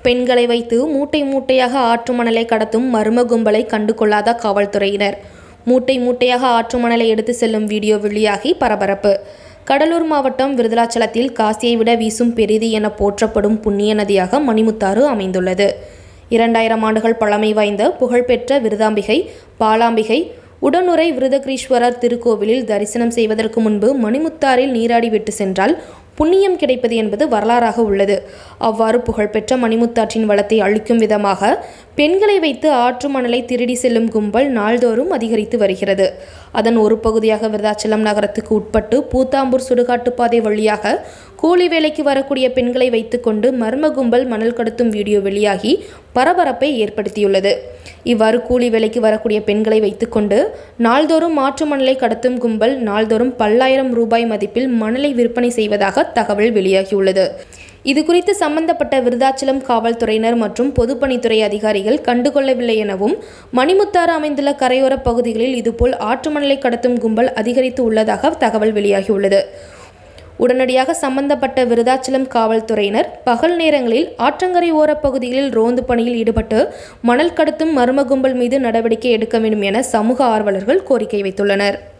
பெண்களை வைத்து மூட்டை மூட்டையாக ஆற்று மணலை கடத்தும் மர்ம கும்பலை கண்டு கொள்ளாத காவல்துறையினர் மூட்டை மூட்டையாக ஆற்று மணலை எடுத்து செல்லும் வீடியோ வெளியாகி பரபரப்பு கடலூர் மாவட்டம் விருதாச்சலத்தில் காசியை விட வீசும் பெரிது என போற்றப்படும் புண்ணிய நதியாக மணிமுத்தாறு அமைந்துள்ளது இரண்டாயிரம் ஆண்டுகள் பழமை வாய்ந்த புகழ்பெற்ற விருதாம்பிகை பாலாம்பிகை உடனுறை விருதகிரீஸ்வரர் திருக்கோவிலில் தரிசனம் செய்வதற்கு முன்பு மணிமுத்தாறில் நீராடி விட்டு சென்றால் புண்ணியம் கிடைப்பது என்பது வரலாறாக உள்ளது அவ்வாறு புகழ்பெற்ற மணிமுத்தாற்றின் வளத்தை அழிக்கும் விதமாக பெண்களை வைத்து ஆற்று மணலை திருடி செல்லும் கும்பல் நாள்தோறும் அதிகரித்து வருகிறது அதன் ஒரு பகுதியாக விருதாச்சலம் நகரத்துக்கு உட்பட்டு பூத்தாம்பூர் சுடுகாட்டு பாதை வழியாக கூலி வேலைக்கு வரக்கூடிய பெண்களை வைத்துக்கொண்டு மர்ம கும்பல் மணல் கடத்தும் வீடியோ வெளியாகி பரபரப்பை ஏற்படுத்தியுள்ளது இவ்வாறு கூலி வேலைக்கு வரக்கூடிய பெண்களை வைத்துக்கொண்டு நாள்தோறும் மாற்று மணலை கடத்தும் கும்பல் நாள்தோறும் பல்லாயிரம் ரூபாய் மதிப்பில் மணலை விற்பனை செய்வதாக தகவல் வெளியாகியுள்ளது இது குறித்து சம்பந்தப்பட்ட விருதாச்சலம் காவல்துறையினர் மற்றும் பொதுப்பணித்துறை அதிகாரிகள் கண்டுகொள்ளவில்லை எனவும் மணிமுத்தாறு அமைந்துள்ள கரையோர பகுதிகளில் இதுபோல் ஆற்று மணலை கடத்தும் கும்பல் அதிகரித்து உள்ளதாக தகவல் வெளியாகியுள்ளது உடனடியாக சம்பந்தப்பட்ட விருதாச்சலம் காவல்துறையினர் பகல் நேரங்களில் ஆற்றங்கரை ஓரப் பகுதிகளில் ரோந்து பணியில் ஈடுபட்டு மணல் கடத்தும் மர்ம கும்பல் மீது நடவடிக்கை எடுக்க வேண்டும் என சமூக ஆர்வலர்கள் கோரிக்கை வைத்துள்ளனர்